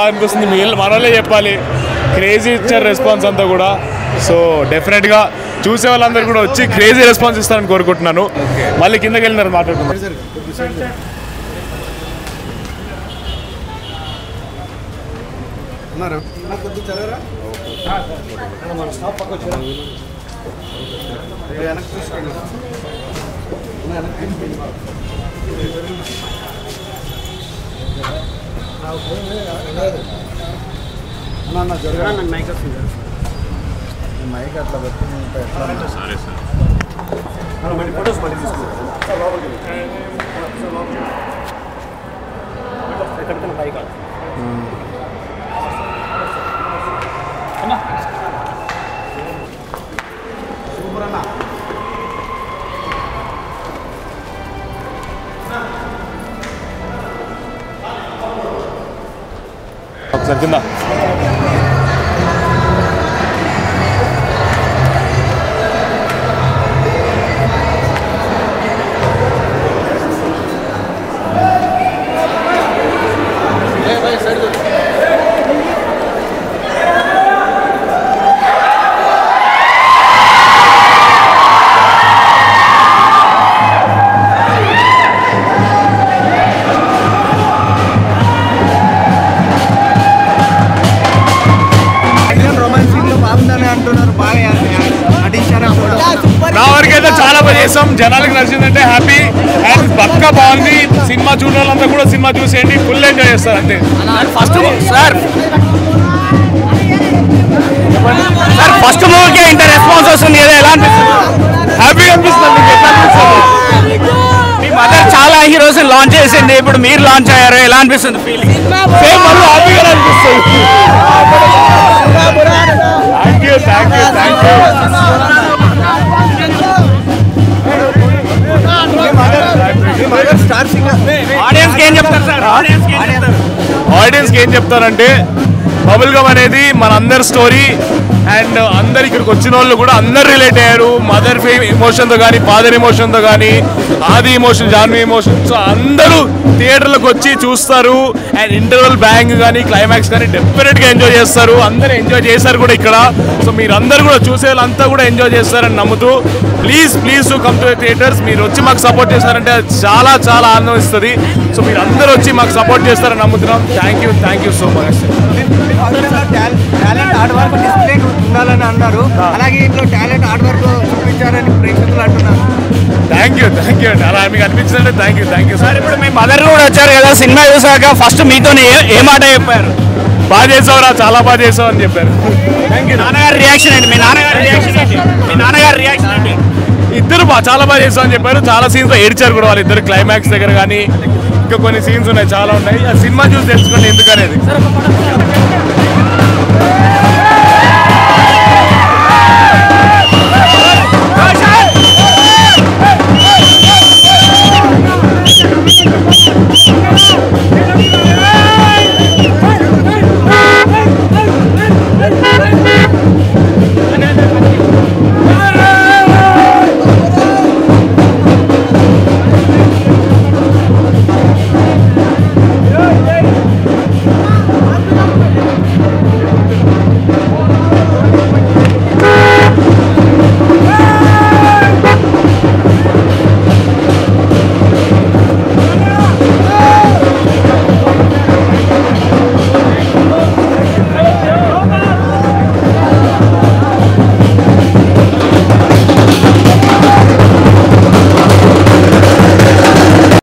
బాగా అనిపిస్తుంది మీ మన వాళ్ళే చెప్పాలి క్రేజీ ఇచ్చారు రెస్పాన్స్ అంతా కూడా సో డెఫినెట్గా చూసే వాళ్ళందరూ కూడా వచ్చి క్రేజీ రెస్పాన్స్ ఇస్తారని కోరుకుంటున్నాను మళ్ళీ కిందకి వెళ్ళినారు మాట్లాడుకుందాం ఒకసారి కింద రొమాన్స్ సీన్ లో బాగుందని అంటున్నారు బాగా నటించారు నా వరకు అయితే చాలా బాగా చేసాం జనాలకు నచ్చిందంటే హ్యాపీ అండ్ పక్క బాగుంది సినిమా చూడాలంతా కూడా సినిమా చూసేయండి ఫుల్ ఎంజాయ్ చేస్తారు అంతే ఫస్ట్ సార్ సార్ ఫస్ట్ మూవీకి ఇంత రెస్పాన్స్ వస్తుంది కదా ఎలా అనిపిస్తుంది హ్యాపీ అనిపిస్తుంది మీకు ఎట్లా అనిపిస్తుంది మీ మదర్ చాలా హీరోస్ లాంచ్ చేసింది ఇప్పుడు మీరు లాంచ్ అయ్యారు ఎలా అనిపిస్తుంది ఫీలింగ్ సేమ్ మళ్ళీ హ్యాపీగా అనిపిస్తుంది thank you thank you thank you star singer audience ఏం చెప్తారు సార్ ఆడియన్స్ ఏం చెప్తారు ఆడియన్స్కి ఏం చెప్తారంటే బబుల్ గమ్ అనేది మన అందరి స్టోరీ అండ్ అందరు ఇక్కడికి వచ్చిన వాళ్ళు కూడా అందరు రిలేట్ అయ్యారు మదర్ ఫేమ్ ఎమోషన్తో కానీ ఫాదర్ ఎమోషన్తో కానీ ఆది ఎమోషన్ జాన్వీ ఎమోషన్ సో అందరూ థియేటర్లకు వచ్చి చూస్తారు అండ్ ఇంటర్వల్ బ్యాంగ్ కానీ క్లైమాక్స్ కానీ డెఫినెట్గా ఎంజాయ్ చేస్తారు అందరూ ఎంజాయ్ చేశారు కూడా ఇక్కడ సో మీరు అందరూ కూడా చూసే వాళ్ళంతా కూడా ఎంజాయ్ చేస్తారని నమ్ముతూ please please come to theatres మీరు వచ్చి మాకు సపోర్ట్ చేస్తారంటే అది చాలా చాలా ఆనందం ఇస్తుంది సో మీరు అందరూ వచ్చి మాకు సపోర్ట్ చేస్తారని నమ్ముతున్నాం thank you thank you so much talent hard work display ఉండాలని అన్నారు అలాగే ఇంట్లో టాలెంట్ హార్డ్ వర్క్ చూపించారని ప్రేక్షకులు అంటున్నారు థ్యాంక్ యూ థ్యాంక్ యూ అండి అలా మీకు అనిపించిందంటే thank you thank you sir ఇప్పుడు మీ మదర్ కూడా వచ్చారు కదా సినిమా చూసాక ఫస్ట్ మీతో ఏ మాట చెప్పారు బాగా చేసావురా చాలా బాగా చేసావు అని చెప్పారు థ్యాంక్ యూ నాన్నగారి రియాక్షన్ ఏంటి మీ నాన్నగారి రియాక్షన్ ఏంటి మీ నాన్నగారి రియాక్షన్ ఏంటి ఇద్దరు బా చాలా బాగా చేసావు అని చెప్పారు చాలా సీన్స్ ఏడ్చారు కూడా వాళ్ళు ఇద్దరు క్లైమాక్స్ దగ్గర కానీ ఇంకా కొన్ని సీన్స్ ఉన్నాయి చాలా ఉన్నాయి ఆ సినిమా చూసి తెలుసుకోండి ఎందుకనేది